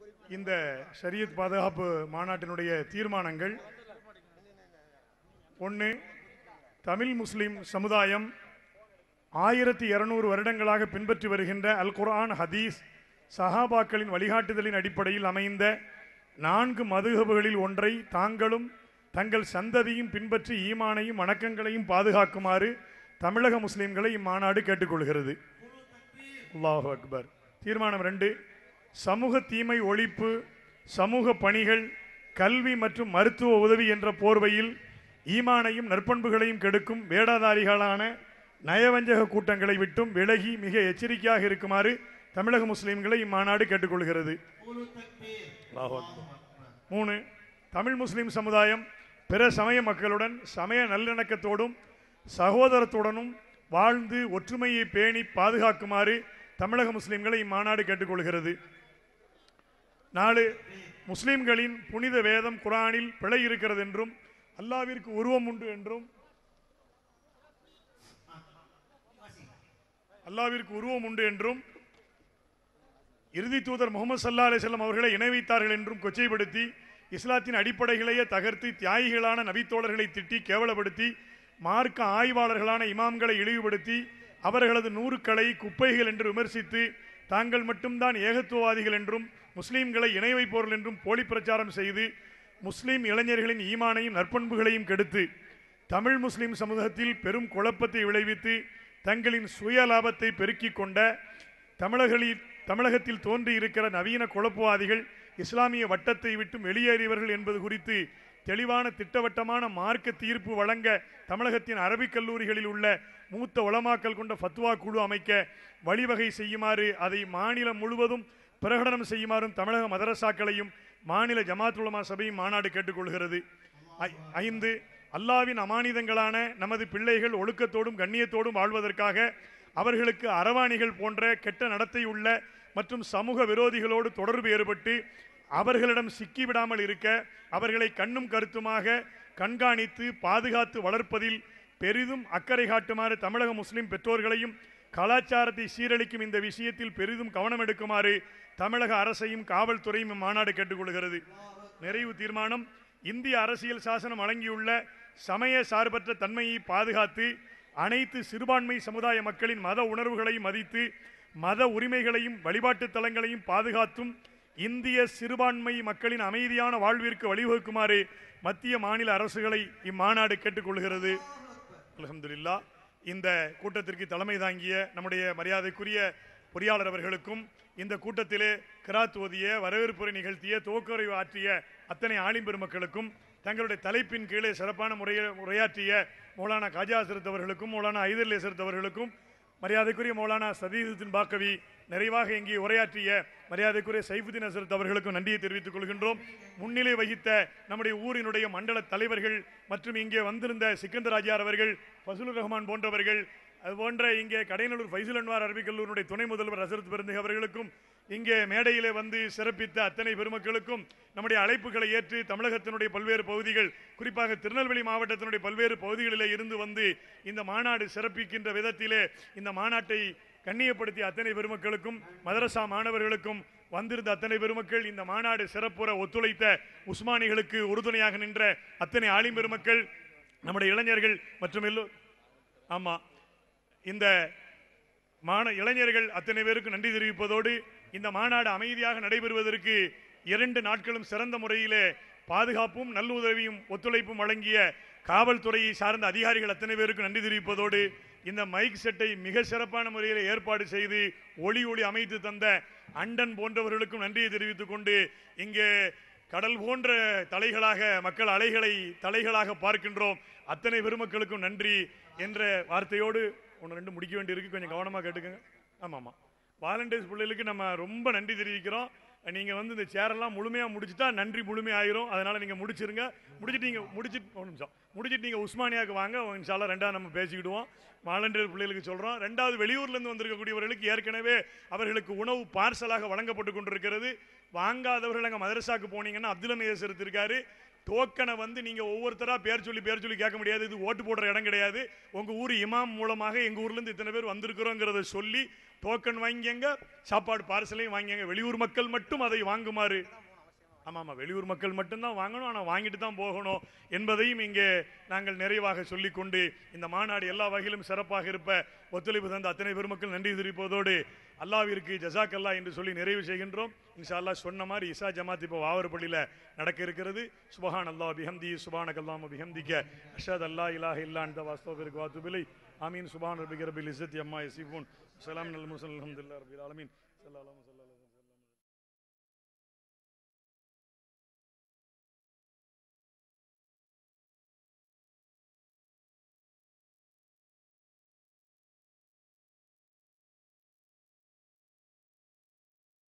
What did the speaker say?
இந்த ஷரியத் பாதுகாப்பு மாநாட்டினுடைய தீர்மானங்கள் ஒன்று தமிழ் முஸ்லிம் சமுதாயம் ஆயிரத்தி இருநூறு வருடங்களாக பின்பற்றி வருகின்ற அல் குர்ஆன் ஹதீஸ் சஹாபாக்களின் வழிகாட்டுதலின் அடிப்படையில் அமைந்த நான்கு மதுகபுகளில் ஒன்றை தாங்களும் தங்கள் சந்ததியும் பின்பற்றி ஈமானையும் வணக்கங்களையும் பாதுகாக்குமாறு தமிழக முஸ்லிம்களை இம்மாநாடு கேட்டுக்கொள்கிறது அல்லாஹு அக்பர் தீர்மானம் ரெண்டு சமூக தீமை ஒழிப்பு சமூக பணிகள் கல்வி மற்றும் மருத்துவ உதவி என்ற போர்வையில் ஈமானையும் நற்பண்புகளையும் கெடுக்கும் வேடாதாரிகளான நயவஞ்சக கூட்டங்களை விட்டும் விலகி மிக எச்சரிக்கையாக இருக்குமாறு தமிழக முஸ்லிம்களை இம்மாநாடு கேட்டுக்கொள்கிறது அல்லாஹு அக்பர். மூணு தமிழ் முஸ்லிம் சமுதாயம் பிற சமய மக்களுடன் சமய நல்லிணக்கத்தோடும் சகோதரத்துடனும் வாழ்ந்து ஒற்றுமையை பேணி பாதுகாக்குமாறு தமிழக முஸ்லிம்களை இம்மாநாடு கேட்டுக்கொள்கிறது நாலு முஸ்லிம்களின் புனித வேதம் குரானில் பிழை இருக்கிறது என்றும் அல்லாவிற்கு உருவம் உண்டு என்றும் அல்லாவிற்கு உருவம் உண்டு என்றும் இறுதி தூதர் முகமது சல்லா அலிசல்லம் அவர்களை இணை வைத்தார்கள் என்றும் கொச்சைப்படுத்தி இஸ்லாத்தின் அடிப்படைகளையே தகர்த்து தியாகிகளான நபித்தோழர்களை திட்டி கேவலப்படுத்தி மார்க்க ஆய்வாளர்களான இமாம்களை இழிவுபடுத்தி அவர்களது நூறுக்களை குப்பைகள் என்று விமர்சித்து தாங்கள் மட்டும்தான் ஏகத்துவவாதிகள் என்றும் முஸ்லீம்களை இணை வைப்பவர்கள் என்றும் போலி பிரச்சாரம் செய்து முஸ்லீம் இளைஞர்களின் ஈமானையும் நற்பண்புகளையும் கெடுத்து தமிழ் முஸ்லிம் சமூகத்தில் பெரும் குழப்பத்தை விளைவித்து தங்களின் சுய லாபத்தை பெருக்கிக் கொண்ட தமிழர்களில் தமிழகத்தில் தோன்றி இருக்கிற நவீன குழப்பவாதிகள் இஸ்லாமிய வட்டத்தை விட்டு வெளியேறியவர்கள் என்பது குறித்து தெளிவான திட்டவட்டமான மார்க்க தீர்ப்பு வழங்க தமிழகத்தின் அரபிக் கல்லூரிகளில் உள்ள மூத்த உலமாக்கல் கொண்ட ஃபத்வா குழு அமைக்க வழிவகை செய்யுமாறு அதை மாநிலம் முழுவதும் பிரகடனம் செய்யுமாறும் தமிழக மதரசாக்களையும் மாநில ஜமாத் உலமா சபையும் மாநாடு கேட்டுக்கொள்கிறது ஐ- ஐந்து அல்லாவின் அமானிதங்களான நமது பிள்ளைகள் ஒழுக்கத்தோடும் கண்ணியத்தோடும் வாழ்வதற்காக அவர்களுக்கு அரவாணிகள் போன்ற கெட்ட நடத்தை உள்ள மற்றும் சமூக விரோதிகளோடு தொடர்பு ஏற்பட்டு அவர்களிடம் சிக்கிவிடாமல் இருக்க அவர்களை கண்ணும் கருத்துமாக கண்காணித்து பாதுகாத்து வளர்ப்பதில் பெரிதும் அக்கறை காட்டுமாறு தமிழக முஸ்லிம் பெற்றோர்களையும் கலாச்சாரத்தை சீரழிக்கும் இந்த விஷயத்தில் பெரிதும் கவனம் எடுக்குமாறு தமிழக அரசையும் காவல்துறையும் இம்மாநாடு கேட்டுக்கொள்கிறது நிறைவு தீர்மானம் இந்திய அரசியல் சாசனம் வழங்கியுள்ள சமய சார்பற்ற தன்மையை பாதுகாத்து அனைத்து சிறுபான்மை சமுதாய மக்களின் மத உணர்வுகளை மதித்து மத உரிமைகளையும் வழிபாட்டு தலங்களையும் பாதுகாத்தும் இந்திய சிறுபான்மை மக்களின் அமைதியான வாழ்விற்கு வழிவகுக்குமாறு மத்திய மாநில அரசுகளை இம்மாநாடு கேட்டுக்கொள்கிறது அல்ஹம்துலில்லா இந்த கூட்டத்திற்கு தலைமை தாங்கிய நம்முடைய மரியாதைக்குரிய பொறியாளர் அவர்களுக்கும் இந்த கூட்டத்திலே கிராத் ஓதிய வரவேற்புரை நிகழ்த்திய துவக்கரை ஆற்றிய அத்தனை ஆலிம் பெருமக்களுக்கும் தங்களுடைய தலைப்பின் கீழே சிறப்பான முறையில் உரையாற்றிய மௌலானா காஜா ஹசரத் அவர்களுக்கும் மௌலானா ஐதர் ஹசரத் அவர்களுக்கும் மரியாதைக்குரிய மௌலானா சதீதுத்தின் பாக்கவி நிறைவாக இங்கே உரையாற்றிய மரியாதைக்குரிய சைஃபுதீன் ஹசரத் அவர்களுக்கும் நன்றியை தெரிவித்துக் கொள்கின்றோம் முன்னிலை வகித்த நம்முடைய ஊரினுடைய மண்டல தலைவர்கள் மற்றும் இங்கே வந்திருந்த சிக்கந்தராஜார் அவர்கள் ஃபசுலுர் ரஹ்மான் போன்றவர்கள் அது போன்ற இங்கே கடையனூர் ஃபைசுல் அன்வார் அரபிக் கல்லூரியுடைய துணை முதல்வர் ஹசரத் பெருந்தக அவர்களுக்கும் இங்கே மேடையிலே வந்து சிறப்பித்த அத்தனை பெருமக்களுக்கும் நம்முடைய அழைப்புகளை ஏற்று தமிழகத்தினுடைய பல்வேறு பகுதிகள் குறிப்பாக திருநெல்வேலி மாவட்டத்தினுடைய பல்வேறு பகுதிகளிலே இருந்து வந்து இந்த மாநாடு சிறப்பிக்கின்ற விதத்திலே இந்த மாநாட்டை கண்ணியப்படுத்திய அத்தனை பெருமக்களுக்கும் மதரசா மாணவர்களுக்கும் வந்திருந்த அத்தனை பெருமக்கள் இந்த மாநாடு சிறப்புற ஒத்துழைத்த உஸ்மானிகளுக்கு உறுதுணையாக நின்ற அத்தனை ஆலிம் பெருமக்கள் நம்முடைய இளைஞர்கள் மற்றும் எல்லோ ஆமா இந்த மாண இளைஞர்கள் அத்தனை பேருக்கு நன்றி தெரிவிப்பதோடு இந்த மாநாடு அமைதியாக நடைபெறுவதற்கு இரண்டு நாட்களும் சிறந்த முறையிலே பாதுகாப்பும் நல்லுதவியும் ஒத்துழைப்பும் வழங்கிய காவல்துறையை சார்ந்த அதிகாரிகள் அத்தனை பேருக்கு நன்றி தெரிவிப்பதோடு இந்த மைக் செட்டை மிக சிறப்பான முறையில் ஏற்பாடு செய்து ஒளி ஒளி அமைத்து தந்த அண்டன் போன்றவர்களுக்கும் நன்றியை தெரிவித்துக் கொண்டு இங்கே கடல் போன்ற தலைகளாக மக்கள் அலைகளை தலைகளாக பார்க்கின்றோம் அத்தனை பெருமக்களுக்கும் நன்றி என்ற வார்த்தையோடு ஒன்று ரெண்டு முடிக்க வேண்டியிருக்கு கொஞ்சம் கவனமாக கேட்டுக்கோங்க ஆமாம் ஆமாம் வாலண்டியர்ஸ் பிள்ளைகளுக்கு நம்ம ரொம்ப நன்றி தெரிவிக்கிறோம் நீங்கள் வந்து இந்த சேரெல்லாம் முழுமையாக முடிச்சுட்டா நன்றி முழுமையாயிரும் அதனால் நீங்கள் முடிச்சிருங்க முடிச்சிட்டு நீங்கள் முடிச்சிட்டு ஒரு நிமிஷம் முடிச்சிட்டு நீங்கள் உஸ்மானியாவுக்கு வாங்க இன்ஷால்லா ரெண்டாவது நம்ம பேசிக்கிடுவோம் வாலண்டியர் பிள்ளைகளுக்கு சொல்கிறோம் ரெண்டாவது வெளியூர்லேருந்து வந்திருக்கக்கூடியவர்களுக்கு ஏற்கனவே அவர்களுக்கு உணவு பார்சலாக வழங்கப்பட்டு கொண்டிருக்கிறது வாங்காதவர்கள் அங்கே மதரசாக்கு போனீங்கன்னா அப்துல் நேசரத் இருக்காரு டோக்கனை வந்து நீங்க ஒவ்வொருத்தரா பேர் சொல்லி பேர் சொல்லி கேட்க முடியாது இது ஓட்டு போடுற இடம் கிடையாது உங்க ஊர் இமாம் மூலமாக எங்க ஊர்ல இருந்து இத்தனை பேர் வந்திருக்கிறோங்கிறத சொல்லி டோக்கன் வாங்கிங்க சாப்பாடு பார்சலையும் வாங்கிங்க வெளியூர் மக்கள் மட்டும் அதை வாங்குமாறு ஆமா ஆமா வெளியூர் மக்கள் மட்டும்தான் வாங்கணும் ஆனா வாங்கிட்டு தான் போகணும் என்பதையும் இங்கே நாங்கள் நிறைவாக சொல்லிக்கொண்டு இந்த மாநாடு எல்லா வகையிலும் சிறப்பாக இருப்ப ஒத்துழைப்பு தந்த அத்தனை பெருமக்கள் நன்றி தெரிவிப்பதோடு அல்லாவிற்கு ஜசாக் அல்லா என்று சொல்லி நிறைவு செய்கின்றோம் இன்ஷா அல்லாஹ் சொன்ன மாதிரி இசா ஜமாத் இப்போ வாவரப்பள்ளியில் நடக்க இருக்கிறது சுபஹான் அல்லாஹ் பிஹம்தி சுபான கல்லாம் பிஹம்திக்க அஷத் அல்லா இலாஹ இல்லா அந்த வாஸ்தவருக்கு வாத்துபிலை ஆமீன் சுபான் ரபிக ரபில் இசத்தி அம்மா யசிஃபூன் சலாம் நல் முசல் அல்ஹம்துலில்லாஹ் ரபில் ஆலமீன் ஸல்லல்லாஹு அலைஹி வஸல்லம்